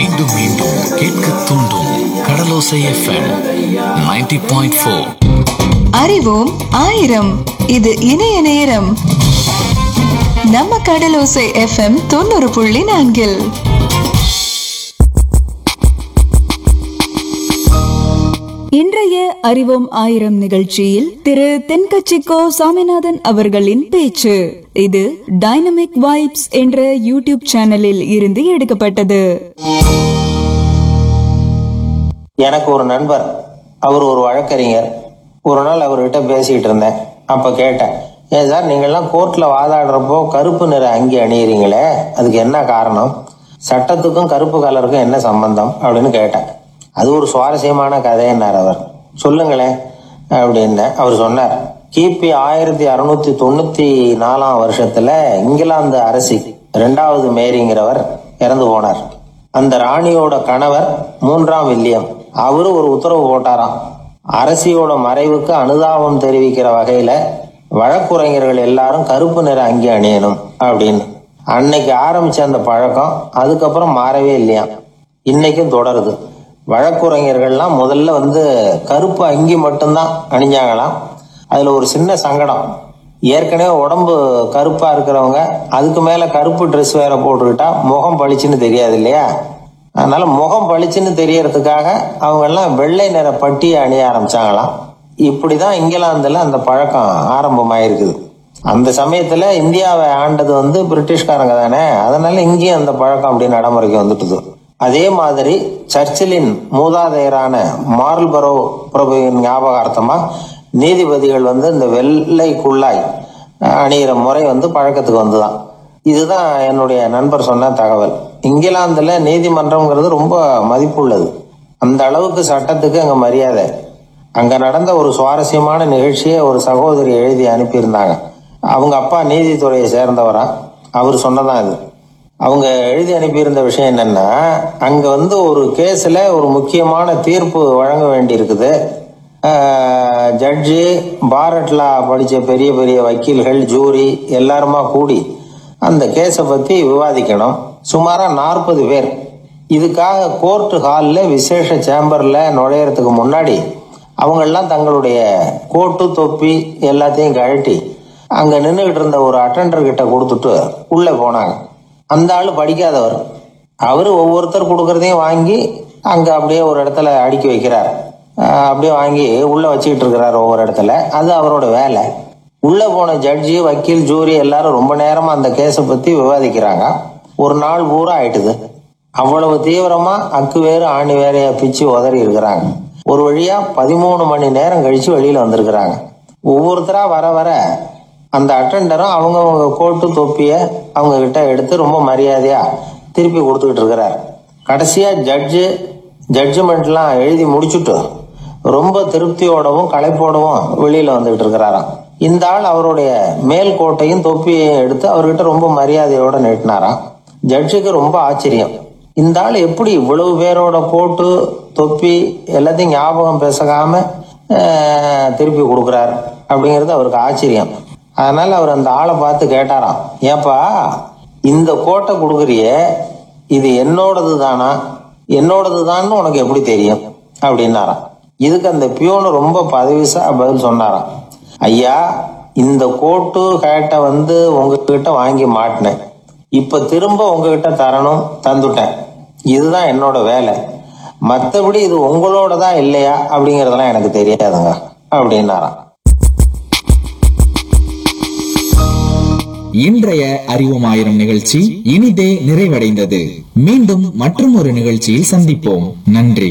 மீண்டும் மீண்டும் கேட்க தூண்டும் கடலோசை எஃப்எம் 90.4 பாயிண்ட் ஃபோர் அறிவோம் ஆயிரம் இது இணைய நேரம் நம்ம கடலோசை எஃப்எம் தொண்ணூறு புள்ளி நான்கில் இன்றைய அறிவோம் ஆயிரம் நிகழ்ச்சியில் திரு தென்கட்சிக்கோ சாமிநாதன் அவர்களின் பேச்சு இது டைனமிக் வைப்ஸ் என்ற யூடியூப் சேனலில் இருந்து எடுக்கப்பட்டது எனக்கு ஒரு நண்பர் அவர் ஒரு வழக்கறிஞர் ஒரு நாள் அவர்கிட்ட பேசிக்கிட்டு இருந்தேன் அப்ப கேட்டேன் ஏன் சார் நீங்கள்லாம் கோர்ட்ல வாதாடுறப்போ கருப்பு நிற அங்கி அணியிறீங்களே அதுக்கு என்ன காரணம் சட்டத்துக்கும் கருப்பு கலருக்கும் என்ன சம்பந்தம் அப்படின்னு கேட்டேன் அது ஒரு சுவாரஸ்யமான கதைன்னார் அவர் சொல்லுங்களேன் அப்படின்னு அவர் சொன்னார் கிபி ஆயிரத்தி அறுநூத்தி தொண்ணூத்தி நாலாம் வருஷத்துல இங்கிலாந்து அரசி ரெண்டாவது மேரிங்கிறவர் இறந்து போனார் அந்த ராணியோட கணவர் மூன்றாம் வில்லியம் அவரு ஒரு உத்தரவு போட்டாராம் அரசியோட மறைவுக்கு அனுதாபம் தெரிவிக்கிற வகையில வழக்குரைஞர்கள் எல்லாரும் கருப்பு நிற அங்கி அணியணும் அப்படின்னு அன்னைக்கு ஆரம்பிச்ச அந்த பழக்கம் அதுக்கப்புறம் மாறவே இல்லையாம் இன்னைக்கும் தொடருது வழக்குரைஞர்கள்லாம் முதல்ல வந்து கருப்பு அங்கி மட்டும்தான் அணிஞ்சாங்களாம் அதுல ஒரு சின்ன சங்கடம் ஏற்கனவே உடம்பு கருப்பா இருக்கிறவங்க அதுக்கு மேல கருப்பு ட்ரெஸ் வேற போட்டுக்கிட்டா முகம் பளிச்சுன்னு தெரியாது இல்லையா அதனால முகம் பளிச்சுன்னு தெரியறதுக்காக அவங்க எல்லாம் வெள்ளை நிற பட்டியை அணிய ஆரம்பிச்சாங்களாம் இப்படிதான் இங்கிலாந்துல அந்த பழக்கம் ஆரம்பமாயிருக்குது அந்த சமயத்துல இந்தியாவை ஆண்டது வந்து பிரிட்டிஷ்காரங்க தானே அதனால இங்கேயும் அந்த பழக்கம் அப்படி நடைமுறைக்கு வந்துட்டுது அதே மாதிரி சர்ச்சிலின் மூதாதையரான மார்ல்பரோ பிரபுவின் ஞாபகார்த்தமா நீதிபதிகள் வந்து இந்த வெள்ளை குள்ளாய் அணியிற முறை வந்து பழக்கத்துக்கு வந்துதான் இதுதான் என்னுடைய நண்பர் சொன்ன தகவல் இங்கிலாந்துல நீதிமன்றம்ங்கிறது ரொம்ப மதிப்புள்ளது அந்த அளவுக்கு சட்டத்துக்கு அங்க மரியாதை அங்க நடந்த ஒரு சுவாரஸ்யமான நிகழ்ச்சியை ஒரு சகோதரி எழுதி அனுப்பியிருந்தாங்க அவங்க அப்பா நீதித்துறையை சேர்ந்தவரா அவர் சொன்னதான் இது அவங்க எழுதி அனுப்பியிருந்த விஷயம் என்னன்னா அங்க வந்து ஒரு கேஸ்ல ஒரு முக்கியமான தீர்ப்பு வழங்க வேண்டி இருக்குது ஜட்ஜி பாரட்லா படிச்ச பெரிய பெரிய வக்கீல்கள் ஜூரி எல்லாருமா கூடி அந்த கேஸை பத்தி விவாதிக்கணும் சுமாரா நாற்பது பேர் இதுக்காக கோர்ட் ஹாலில் விசேஷ சேம்பர்ல நுழையறதுக்கு முன்னாடி அவங்கெல்லாம் தங்களுடைய கோட்டு தொப்பி எல்லாத்தையும் கழட்டி அங்க நின்றுகிட்டு இருந்த ஒரு அட்டெண்டர் கிட்ட கொடுத்துட்டு உள்ள போனாங்க அந்த ஆளு படிக்காதவர் அவரு ஒவ்வொருத்தர் கொடுக்கறதையும் வாங்கி அங்க அப்படியே ஒரு இடத்துல அடுக்கி வைக்கிறார் ஆஹ் அப்படியே வாங்கி உள்ள வச்சுக்கிட்டு இருக்கிறார் ஒவ்வொரு இடத்துல அது அவரோட வேலை உள்ள போன ஜட்ஜி வக்கீல் ஜூரி எல்லாரும் ரொம்ப நேரமா அந்த கேஸை பத்தி விவாதிக்கிறாங்க ஒரு நாள் பூரா ஆயிட்டுது அவ்வளவு தீவிரமா அக்கு வேறு ஆணி வேறைய பிச்சு உதறி இருக்கிறாங்க ஒரு வழியா பதிமூணு மணி நேரம் கழிச்சு வெளியில வந்திருக்கிறாங்க ஒவ்வொருத்தரா வர வர அந்த அட்டெண்டரும் அவங்கவங்க கோட்டு தொப்பிய அவங்க கிட்ட எடுத்து ரொம்ப மரியாதையா திருப்பி கொடுத்துக்கிட்டு இருக்கிறார் கடைசியா ஜட்ஜு ஜட்ஜ்மெண்ட்லாம் எழுதி முடிச்சுட்டு ரொம்ப திருப்தியோடவும் களைப்போடவும் வெளியில வந்துகிட்டு இருக்கிறாராம் இந்த ஆள் அவருடைய மேல் கோட்டையும் தொப்பியையும் எடுத்து அவர்கிட்ட ரொம்ப மரியாதையோட நீட்டினாராம் ஜட்ஜுக்கு ரொம்ப ஆச்சரியம் இந்த ஆள் எப்படி இவ்வளவு பேரோட கோட்டு தொப்பி எல்லாத்தையும் ஞாபகம் பேசகாம ஆஹ், திருப்பி கொடுக்குறார் அப்படிங்கிறது அவருக்கு ஆச்சரியம் அதனால அவர் அந்த ஆளை பார்த்து கேட்டாராம் ஏப்பா இந்த கோட்டை கொடுக்குறியே இது என்னோடது தானா என்னோடது தான்னு உனக்கு எப்படி தெரியும் அப்படின்னாராம் இதுக்கு அந்த பியூனு ரொம்ப பதவிசா பதில் சொன்னாராம் ஐயா இந்த கோட்டு கேட்டை வந்து உங்ககிட்ட வாங்கி மாட்டினேன் இப்ப திரும்ப உங்ககிட்ட தரணும் தந்துட்டேன் இதுதான் என்னோட வேலை மத்தபடி இது உங்களோட தான் இல்லையா அப்படிங்கறதெல்லாம் எனக்கு தெரியாதுங்க அப்படின்னாராம் இன்றைய அறிவோம் ஆயிரம் நிகழ்ச்சி இனிதே நிறைவடைந்தது மீண்டும் மற்றும் ஒரு நிகழ்ச்சியில் சந்திப்போம் நன்றி